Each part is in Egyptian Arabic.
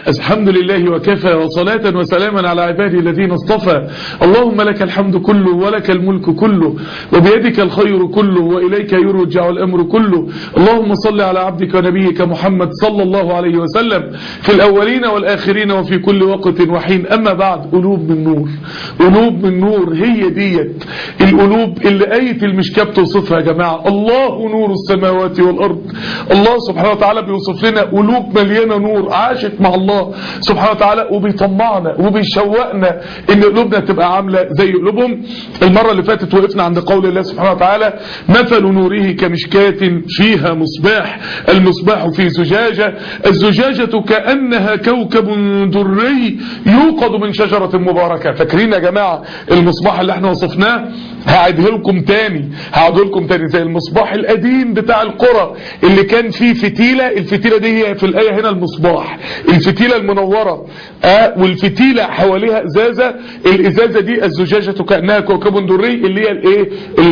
الحمد لله وكفى وصلاة وسلاما على عباده الذين اصطفى اللهم لك الحمد كله ولك الملك كله وبيدك الخير كله وإليك يرجع الأمر كله اللهم صل على عبدك ونبيك محمد صلى الله عليه وسلم في الأولين والآخرين وفي كل وقت وحين أما بعد قلوب من نور قلوب من نور هي ديت القلوب اللي آية المشكاة بتوصفها يا جماعة الله نور السماوات والأرض الله سبحانه وتعالى بيوصف لنا قلوب مليانة نور عاشت مع الله سبحانه وتعالى وبيطمعنا وبيشوقنا ان قلوبنا تبقى عاملة زي قلوبهم المرة اللي فاتت وقفنا عند قول الله سبحانه وتعالى مثل نوره كمشكاة فيها مصباح المصباح في زجاجة الزجاجة كأنها كوكب دري يوقد من شجرة مباركة فاكرين يا جماعة المصباح اللي احنا وصفناه هعيده لكم تاني هعيده لكم تاني زي المصباح القديم بتاع القرى اللي كان فيه فتيلة الفتيلة دي هي في الآية هنا المصباح الفتيلة المنورة آه والفتيلة حواليها ازازة الازازة دي الزجاجة كأنها كوكب دري اللي هي الايه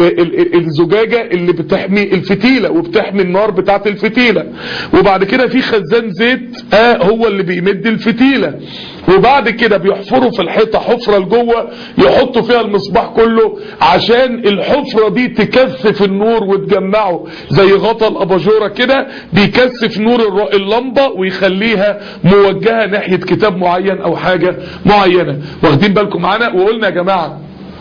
الزجاجة اللي بتحمي الفتيلة وبتحمي النار بتاعت الفتيلة وبعد كده في خزان زيت آه هو اللي بيمد الفتيلة وبعد كده بيحفروا في الحيطة حفرة لجوه يحطوا فيها المصباح كله عشان الحفرة دي تكثف النور وتجمعه زي غطا الاباجورة كده بيكثف نور اللمبة ويخليها موجهة ناحية كتاب معين او حاجة معينة واخدين بالكم معانا وقلنا يا جماعة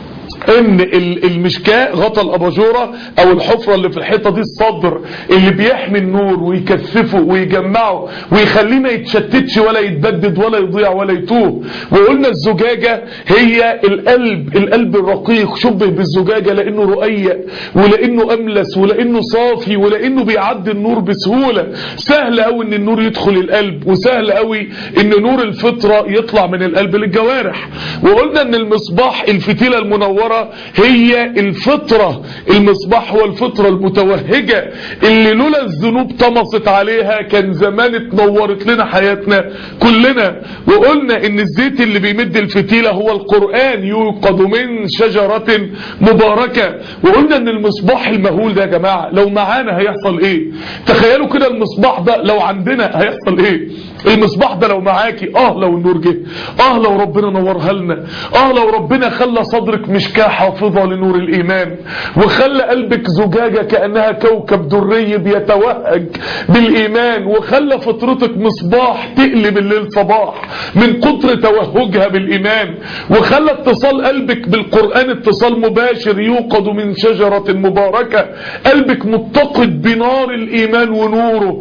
ان المشكاة غطا الاباجورة او الحفرة اللي في الحيطة دي الصدر اللي بيحمي النور ويكثفه ويجمعه ويخليه ما يتشتتش ولا يتبدد ولا يضيع ولا يتوه وقلنا الزجاجة هي القلب القلب الرقيق شبه بالزجاجة لانه رقيق ولانه املس ولانه صافي ولانه بيعدي النور بسهولة سهل قوي ان النور يدخل القلب وسهل قوي ان نور الفطرة يطلع من القلب للجوارح وقلنا ان المصباح الفتيلة المنورة هي الفطرة المصباح هو الفطرة المتوهجة اللي لولا الذنوب طمست عليها كان زمان اتنورت لنا حياتنا كلنا وقلنا ان الزيت اللي بيمد الفتيلة هو القرآن يوقد من شجرة مباركة وقلنا ان المصباح المهول ده يا جماعة لو معانا هيحصل ايه تخيلوا كده المصباح ده لو عندنا هيحصل ايه المصباح ده لو معاكي اه لو النور جه اه لو ربنا نورها لنا اه لو ربنا خلى صدرك مشكاه حافظة لنور الايمان وخلى قلبك زجاجة كأنها كوكب دري بيتوهج بالايمان وخلى فطرتك مصباح تقلب الليل صباح من كتر توهجها بالايمان وخلى اتصال قلبك بالقرآن اتصال مباشر يوقد من شجرة مباركة قلبك متقد بنار الايمان ونوره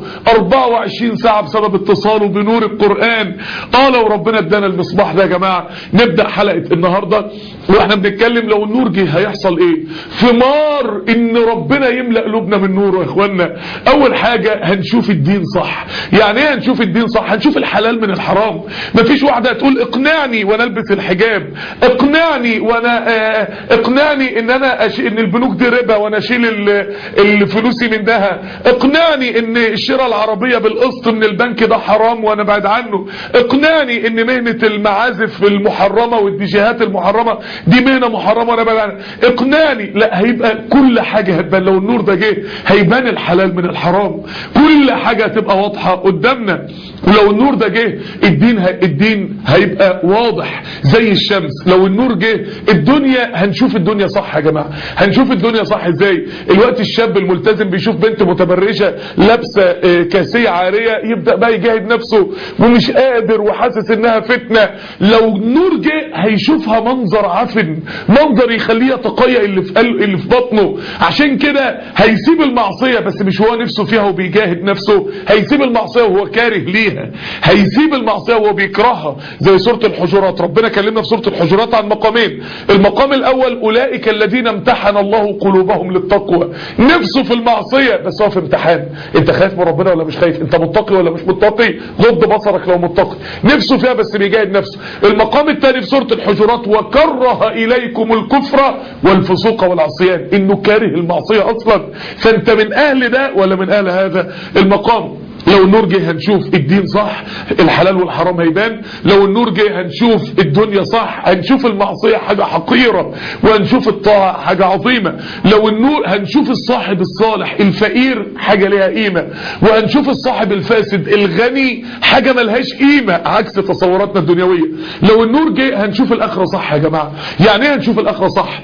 24 ساعة بسبب اتصاله بنور القرآن اه لو ربنا ادانا المصباح ده يا جماعة نبدأ حلقة النهاردة واحنا بنتكلم لو النور جه هيحصل ايه ثمار ان ربنا يملأ قلوبنا من نوره يا اخوانا اول حاجة هنشوف الدين صح يعني ايه هنشوف الدين صح هنشوف الحلال من الحرام مفيش واحدة هتقول اقنعني وانا البس الحجاب اقنعني وانا اه اقنعني ان انا أش... ان البنوك دي ربا وانا اشيل الفلوسي منها اقنعني ان الشراء العربية بالقسط من البنك ده حرام وانا بعد عنه اقنعني ان مهنة المعازف المحرمة والديجيهات المحرمة دي مهنة محرمة وانا بعد عنه اقنعني لا هيبقى كل حاجة هتبان لو النور ده جه هيبان الحلال من الحرام كل حاجة هتبقى واضحة قدامنا ولو النور ده جه الدين ه... الدين هيبقى واضح زي الشمس لو النور جه الدنيا هنشوف الدنيا صح يا جماعة هنشوف الدنيا صح ازاي الوقت الشاب الملتزم بيشوف بنت متبرجة لابسة كاسية عارية يبدأ بقى يجاهد نفسه ومش قادر وحاسس انها فتنة لو النور جه هيشوفها منظر عفن منظر يخليه يتقيأ اللي في قلبه اللي في بطنه عشان كده هيسيب المعصية بس مش هو نفسه فيها وبيجاهد نفسه هيسيب المعصية وهو كاره ليها هيسيب المعصية وهو بيكرهها زي سورة الحجرات ربنا كلمنا في سورة الحجرات عن مقامين المقام الاول اولئك الذين امتحن الله قلوبهم للتقوى نفسه في المعصية بس هو في امتحان انت خايف من ربنا ولا مش خايف انت متقي ولا مش متقي غض بصرك لو متقي نفسه فيها بس بيجاهد نفسه المقام الثاني في سورة الحجرات وكره اليكم الكفر والفسوق والعصيان انه كاره المعصية اصلا فانت من اهل ده ولا من اهل هذا المقام لو النور جه هنشوف الدين صح الحلال والحرام هيبان لو النور جه هنشوف الدنيا صح هنشوف المعصية حاجة حقيرة وهنشوف الطاعة حاجة عظيمة لو النور هنشوف الصاحب الصالح الفقير حاجة ليها قيمة وهنشوف الصاحب الفاسد الغني حاجة ملهاش قيمة عكس تصوراتنا الدنيوية لو النور جه هنشوف الآخرة صح يا جماعة يعني ايه هنشوف الآخرة صح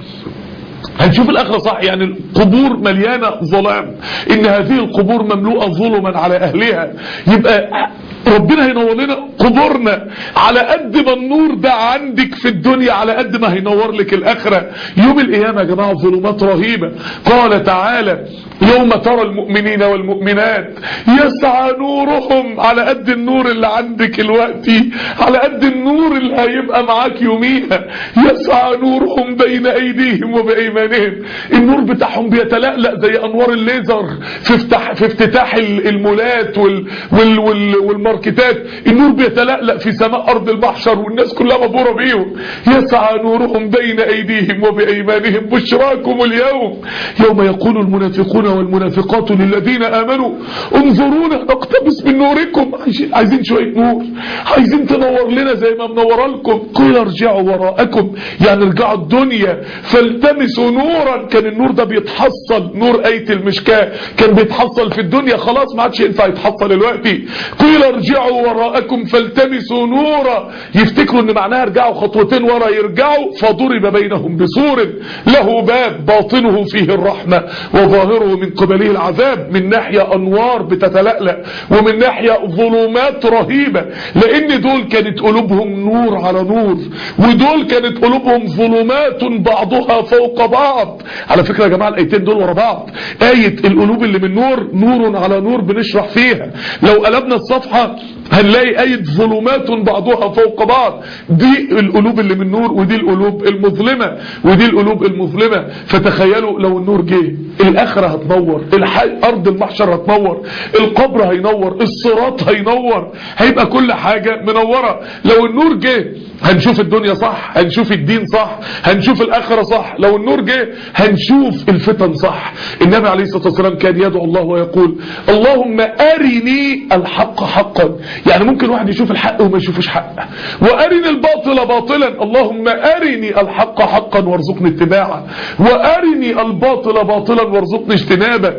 هنشوف الآخرة صح يعني القبور مليانة ظلام إن هذه القبور مملوءة ظلما على أهلها يبقى ربنا هينور لنا قبورنا على قد ما النور ده عندك في الدنيا على قد ما هينور لك الآخرة يوم القيامة يا جماعة ظلمات رهيبة قال تعالى يوم ترى المؤمنين والمؤمنات يسعى نورهم على قد النور اللي عندك الوقتي على قد النور اللي هيبقى معاك يوميها يسعى نورهم بين ايديهم وبايمانهم النور بتاعهم بيتلألأ زي انوار الليزر في افتتاح في افتتاح المولات وال وال وال والماركتات النور بيتلألأ في سماء ارض المحشر والناس كلها مبهوره بيهم يسعى نورهم بين ايديهم وبايمانهم بشراكم اليوم يوم يقول المنافقون والمنافقات للذين آمنوا انظرونا نقتبس من نوركم عايزين شوية نور عايزين تنور لنا زي ما منور لكم قيل ارجعوا وراءكم يعني ارجعوا الدنيا فالتمسوا نورا كان النور ده بيتحصل نور آية المشكاة كان بيتحصل في الدنيا خلاص ما عادش ينفع يتحصل دلوقتي قيل ارجعوا وراءكم فالتمسوا نورا يفتكروا ان معناها ارجعوا خطوتين ورا يرجعوا فضرب بينهم بسور له باب باطنه فيه الرحمة وظاهره من قبله العذاب من ناحية انوار بتتلألأ ومن ناحية ظلمات رهيبة لان دول كانت قلوبهم نور على نور ودول كانت قلوبهم ظلمات بعضها فوق بعض على فكرة يا جماعة الايتين دول ورا بعض آية القلوب اللي من نور نور على نور بنشرح فيها لو قلبنا الصفحة هنلاقي آية ظلمات بعضها فوق بعض دي القلوب اللي من نور ودي القلوب المظلمة ودي القلوب المظلمة فتخيلوا لو النور جه الآخرة هتنور الحي أرض المحشر هتنور القبر هينور الصراط هينور هيبقى كل حاجة منورة لو النور جه هنشوف الدنيا صح هنشوف الدين صح هنشوف الآخرة صح لو النور جه هنشوف الفتن صح النبي عليه الصلاة والسلام كان يدعو الله ويقول اللهم أرني الحق حقا يعني ممكن واحد يشوف الحق وما يشوفش حق وأرني الباطل باطلا اللهم أرني الحق حقا وارزقني اتباعه وأرني الباطل باطلا وارزقني اجتنابه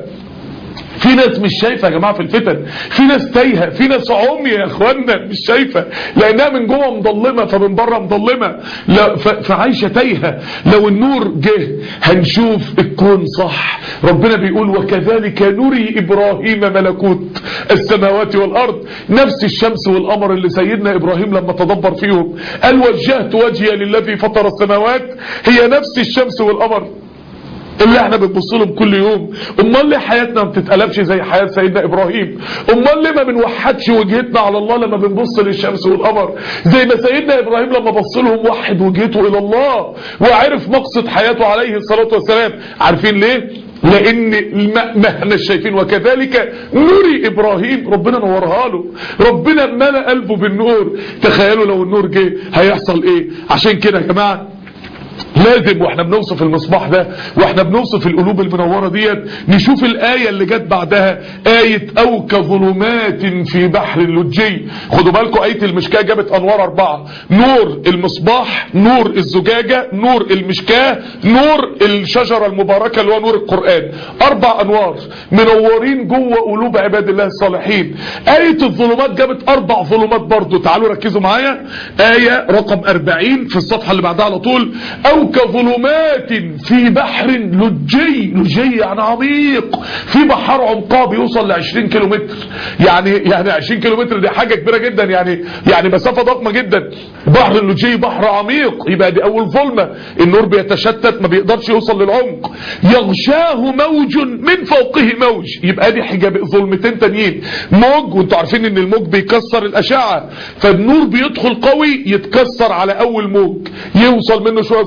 في ناس مش شايفة يا جماعة في الفتن في ناس تايهة في ناس عمي يا اخوانا مش شايفة لانها من جوه مضلمة فمن بره مضلمة لا فعايشة تايهة لو النور جه هنشوف الكون صح ربنا بيقول وكذلك نري ابراهيم ملكوت السماوات والارض نفس الشمس والقمر اللي سيدنا ابراهيم لما تدبر فيهم قال وجهت وجهي للذي فطر السماوات هي نفس الشمس والقمر اللي احنا بنبص لهم كل يوم امال ليه حياتنا ما بتتقلبش زي حياه سيدنا ابراهيم امال ليه ما بنوحدش وجهتنا على الله لما بنبص للشمس والقمر زي ما سيدنا ابراهيم لما بص لهم وحد وجهته الى الله وعرف مقصد حياته عليه الصلاه والسلام عارفين ليه لان ما احنا شايفين وكذلك نوري ابراهيم ربنا نورها له ربنا ملأ قلبه بالنور تخيلوا لو النور جه هيحصل ايه عشان كده يا جماعه لازم واحنا بنوصف المصباح ده واحنا بنوصف القلوب المنورة ديت نشوف الآية اللي جت بعدها آية أو كظلمات في بحر اللجي خدوا بالكم آية المشكاة جابت أنوار أربعة نور المصباح نور الزجاجة نور المشكاة نور الشجرة المباركة اللي هو نور القرآن أربع أنوار منورين جوه قلوب عباد الله الصالحين آية الظلمات جابت أربع ظلمات برضو تعالوا ركزوا معايا آية رقم 40 في الصفحة اللي بعدها على طول أو كظلمات في بحر لجي لجي يعني عميق في بحر عمقاه بيوصل ل 20 كيلو متر يعني يعني 20 كيلو متر دي حاجة كبيرة جدا يعني يعني مسافة ضخمة جدا بحر اللجي بحر عميق يبقى دي أول ظلمة النور بيتشتت ما بيقدرش يوصل للعمق يغشاه موج من فوقه موج يبقى دي حجاب ظلمتين تانيين موج وانتوا عارفين ان الموج بيكسر الأشعة فالنور بيدخل قوي يتكسر على أول موج يوصل منه شوية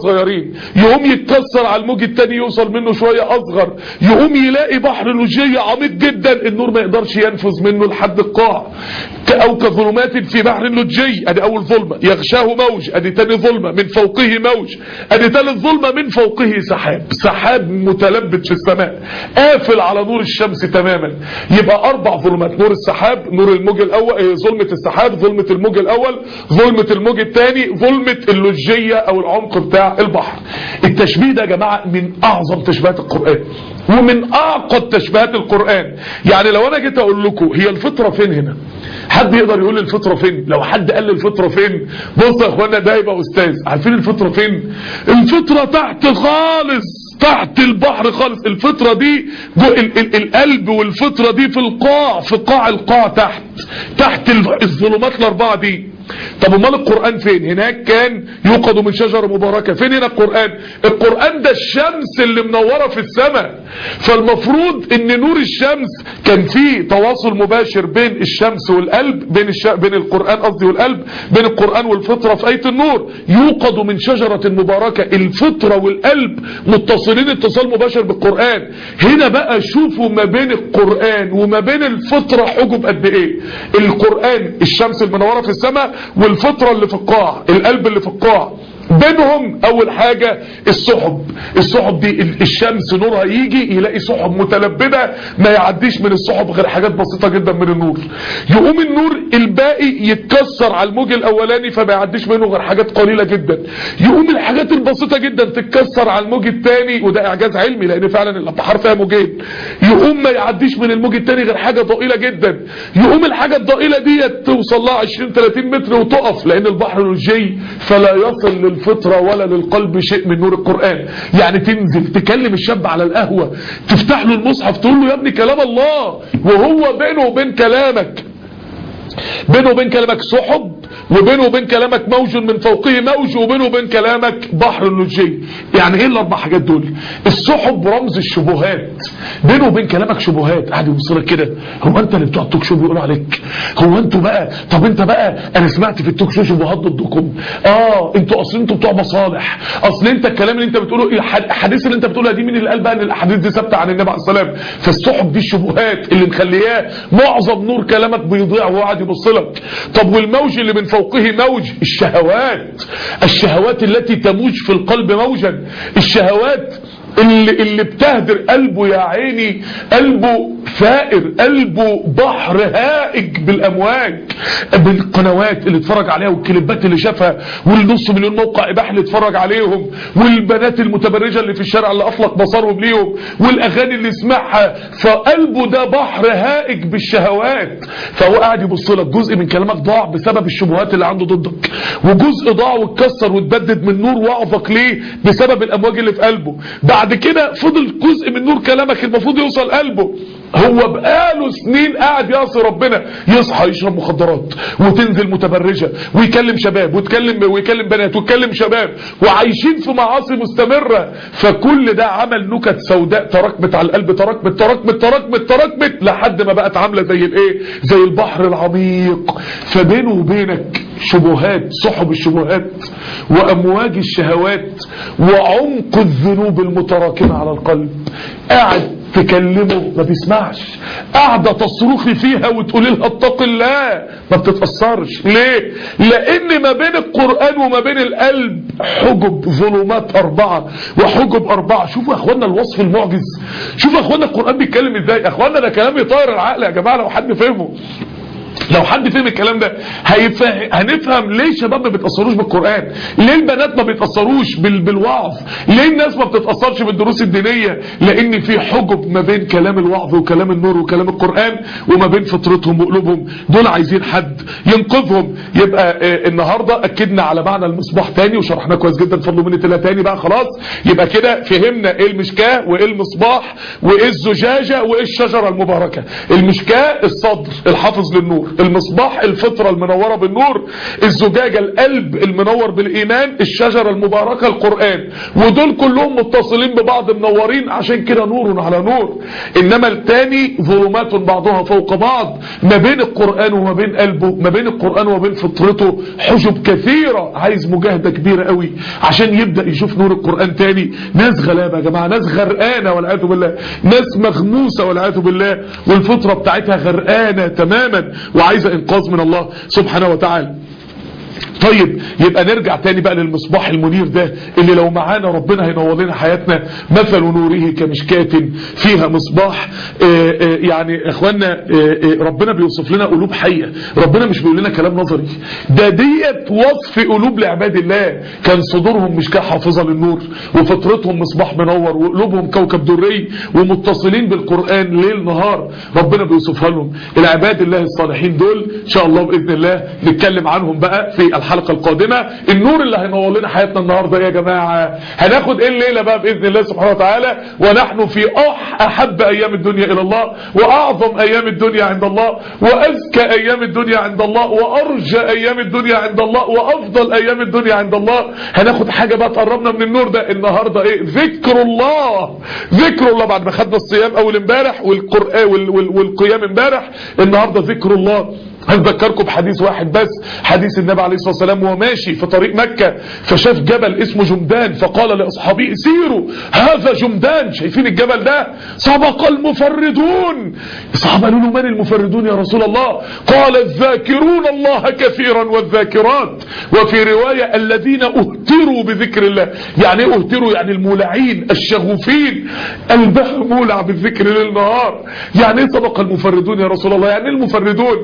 صغيرين يقوم يتكسر على الموج التاني يوصل منه شوية اصغر يقوم يلاقي بحر لوجية عميق جدا النور ما يقدرش ينفذ منه لحد القاع او كظلمات في بحر لوجي ادي اول ظلمة يغشاه موج ادي تاني ظلمة من فوقه موج ادي تالت ظلمة من فوقه سحاب سحاب متلبد في السماء قافل على نور الشمس تماما يبقى اربع ظلمات نور السحاب نور الموج الاول ظلمة السحاب ظلمة الموج الاول ظلمة الموج الثاني ظلمة اللوجية او العمق بتاع البحر التشبيه ده يا جماعة من اعظم تشبيهات القرآن ومن اعقد تشبيهات القرآن يعني لو انا جيت اقول لكم هي الفطرة فين هنا حد يقدر يقول لي الفطرة فين لو حد قال لي الفطرة فين بص يا اخوانا ده يبقى استاذ عارفين الفطرة فين الفطرة تحت خالص تحت البحر خالص الفطرة دي جو ال ال القلب والفطرة دي في القاع في قاع القاع تحت تحت الظلمات الاربعة دي طب امال القرآن فين هناك كان يوقد من شجرة مباركة فين هنا القرآن القرآن ده الشمس اللي منورة في السماء فالمفروض ان نور الشمس كان فيه تواصل مباشر بين الشمس والقلب بين الش... بين القرآن قصدي والقلب بين القرآن والفطرة في آية النور يوقد من شجرة مباركة الفطرة والقلب متصلين اتصال مباشر بالقرآن هنا بقى شوفوا ما بين القرآن وما بين الفطرة حجب قد ايه القرآن الشمس المنورة في السماء والفطرة اللي في القاع القلب اللي في القاع بينهم اول حاجة السحب السحب دي الشمس نورها يجي يلاقي سحب متلبدة ما يعديش من السحب غير حاجات بسيطة جدا من النور يقوم النور الباقي يتكسر على الموج الاولاني فما يعديش منه غير حاجات قليلة جدا يقوم الحاجات البسيطة جدا تتكسر على الموج الثاني وده اعجاز علمي لان فعلا البحر فيها موجين يقوم ما يعديش من الموج الثاني غير حاجة ضئيلة جدا يقوم الحاجة الضئيلة دي توصل لها 20 30 متر وتقف لان البحر لجي فلا يصل للفطرة ولا للقلب شيء من نور القرآن يعني تنزل تكلم الشاب على القهوة تفتح له المصحف تقول له يا ابني كلام الله وهو بينه وبين كلامك بينه وبين كلامك سحب وبينه وبين كلامك موج من فوقه موج وبينه وبين كلامك بحر اللجي يعني ايه الاربع حاجات دول السحب رمز الشبهات بينه وبين كلامك شبهات قاعد يبصلك كده هو انت اللي بتوع التوك شو بيقولوا عليك هو انتوا بقى طب انت بقى انا سمعت في التوك شو شبهات ضدكم اه انتوا اصل انتوا بتوع مصالح اصل انت الكلام اللي انت بتقوله الحديث اللي انت بتقولها دي مين اللي قال بقى ان الاحاديث دي ثابته عن النبي عليه السلام فالسحب دي الشبهات اللي مخلياه معظم نور كلامك بيضيع وهو قاعد يبص لك طب والموج اللي من فوقه موج الشهوات الشهوات التي تموج في القلب موجا الشهوات اللي, اللي بتهدر قلبه يا عيني قلبه فائر قلبه بحر هائج بالامواج بالقنوات اللي اتفرج عليها والكليبات اللي شافها والنص مليون موقع اباحي اللي اتفرج عليهم والبنات المتبرجه اللي في الشارع اللي اطلق بصرهم ليهم والاغاني اللي سمعها فقلبه ده بحر هائج بالشهوات فهو قاعد يبص لك جزء من كلامك ضاع بسبب الشبهات اللي عنده ضدك وجزء ضاع واتكسر واتبدد من نور وعظك ليه بسبب الامواج اللي في قلبه بعد كده فضل جزء من نور كلامك المفروض يوصل قلبه هو بقاله سنين قاعد يعصي ربنا يصحى يشرب مخدرات وتنزل متبرجة ويكلم شباب ويتكلم ويكلم بنات ويكلم شباب وعايشين في معاصي مستمرة فكل ده عمل نكت سوداء تراكمت على القلب تراكمت تراكمت تراكمت تراكمت لحد ما بقت عاملة زي الايه زي البحر العميق فبينه وبينك شبهات سحب الشبهات وامواج الشهوات وعمق الذنوب المتراكمة على القلب قاعد تكلمه ما بيسمعش قاعدة تصرخي فيها وتقولي لها اتق الله ما بتتأثرش ليه لان ما بين القرآن وما بين القلب حجب ظلمات اربعة وحجب اربعة شوفوا يا اخوانا الوصف المعجز شوفوا يا اخوانا القرآن بيتكلم ازاي يا اخوانا ده كلام يطير العقل يا جماعة لو حد فهمه لو حد فهم الكلام ده هيفهم هنفهم ليه الشباب ما بيتاثروش بالقران ليه البنات ما بيتاثروش بال... بالوعظ ليه الناس ما بتتاثرش بالدروس الدينيه لان في حجب ما بين كلام الوعظ وكلام النور وكلام القران وما بين فطرتهم وقلوبهم دول عايزين حد ينقذهم يبقى آه النهارده اكدنا على معنى المصباح تاني وشرحناه كويس جدا فضلوا مني تلا تاني بقى خلاص يبقى كده فهمنا ايه المشكاه وايه المصباح وايه الزجاجه وايه الشجره المباركه المشكاه الصدر الحافظ للنور بالنور المصباح الفطرة المنورة بالنور الزجاجة القلب المنور بالإيمان الشجرة المباركة القرآن ودول كلهم متصلين ببعض منورين عشان كده نور على نور إنما التاني ظلمات بعضها فوق بعض ما بين القرآن وما بين قلبه ما بين القرآن وما بين فطرته حجب كثيرة عايز مجاهدة كبيرة قوي عشان يبدأ يشوف نور القرآن تاني ناس غلابة يا جماعة ناس غرقانة والعياذ بالله ناس مغموسة والعياذ بالله والفطرة بتاعتها غرقانة تماما وعايزة انقاذ من الله سبحانه وتعالى طيب يبقى نرجع تاني بقى للمصباح المنير ده اللي لو معانا ربنا هينور لنا حياتنا مثل نوره كمشكاة فيها مصباح آآ آآ يعني اخوانا آآ ربنا بيوصف لنا قلوب حية ربنا مش بيقول لنا كلام نظري ده ديت وصف قلوب لعباد الله كان صدورهم مشكاة حافظة للنور وفطرتهم مصباح منور وقلوبهم كوكب دري ومتصلين بالقرآن ليل نهار ربنا بيوصفها لهم العباد الله الصالحين دول ان شاء الله بإذن الله نتكلم عنهم بقى في الحلقة القادمة النور اللي هينور لنا حياتنا النهاردة يا جماعة هناخد ايه الليلة بقى بإذن الله سبحانه وتعالى ونحن في أح أحب أيام الدنيا إلى الله وأعظم أيام الدنيا عند الله وأزكى أيام الدنيا عند الله وأرجى أيام الدنيا عند الله وأفضل أيام الدنيا عند الله هناخد حاجة بقى تقربنا من النور ده النهاردة ايه ذكر الله ذكر الله بعد ما خدنا الصيام أول امبارح والقرآن والقيام امبارح النهاردة ذكر الله هنذكركم بحديث واحد بس حديث النبي عليه الصلاة والسلام وهو ماشي في طريق مكة فشاف جبل اسمه جمدان فقال لأصحابه سيروا هذا جمدان شايفين الجبل ده سبق المفردون الصحابة قالوا له من المفردون يا رسول الله قال الذاكرون الله كثيرا والذاكرات وفي رواية الذين اهتروا بذكر الله يعني ايه اهتروا يعني المولعين الشغوفين قلبها مولع بالذكر للنهار يعني ايه سبق المفردون يا رسول الله يعني المفردون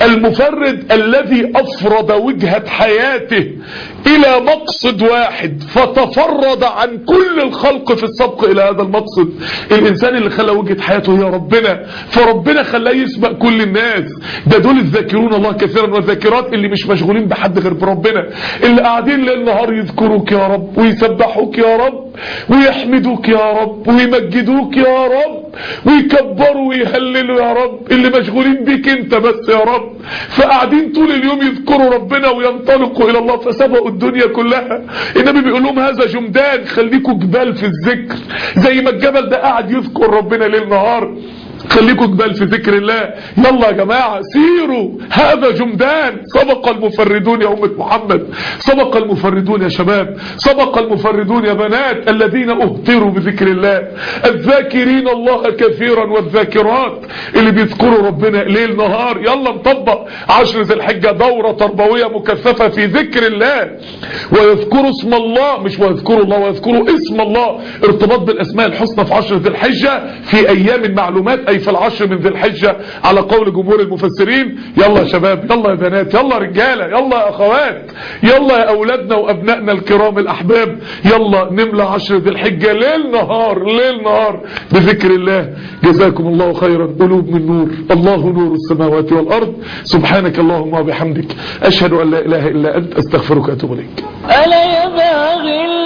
المفرد الذي أفرد وجهة حياته إلى مقصد واحد فتفرد عن كل الخلق في السبق إلى هذا المقصد الإنسان اللي خلى وجهة حياته هي ربنا فربنا خلاه يسبق كل الناس ده دول الذاكرون الله كثيرا والذاكرات اللي مش مشغولين بحد غير بربنا اللي قاعدين ليل نهار يذكروك يا رب ويسبحوك يا رب ويحمدوك يا رب ويمجدوك يا رب ويكبروا ويهللوا يا رب اللي مشغولين بيك انت بس يا رب فقاعدين طول اليوم يذكروا ربنا وينطلقوا الى الله فسبقوا الدنيا كلها النبي بيقول لهم هذا جمدان خليكوا جبال في الذكر زي ما الجبل ده قاعد يذكر ربنا ليل نهار خليكوا جبال في ذكر الله يلا يا جماعة سيروا هذا جمدان سبق المفردون يا أمة محمد سبق المفردون يا شباب سبق المفردون يا بنات الذين اهتروا بذكر الله الذاكرين الله كثيرا والذاكرات اللي بيذكروا ربنا ليل نهار يلا نطبق عشر ذي الحجة دورة تربوية مكثفة في ذكر الله ويذكروا اسم الله مش ويذكروا الله ويذكروا اسم الله ارتباط بالاسماء الحسنى في عشر ذي الحجة في ايام معلومات اي في العشر من ذي الحجة على قول جمهور المفسرين يلا يا شباب يلا يا بنات يلا رجالة يلا يا اخوات يلا يا اولادنا وابنائنا الكرام الاحباب يلا نملى عشر ذي الحجة ليل نهار ليل نهار بذكر الله جزاكم الله خيرا قلوب من نور الله نور السماوات والارض سبحانك اللهم وبحمدك اشهد ان لا اله الا انت استغفرك واتوب اليك ألا يباغي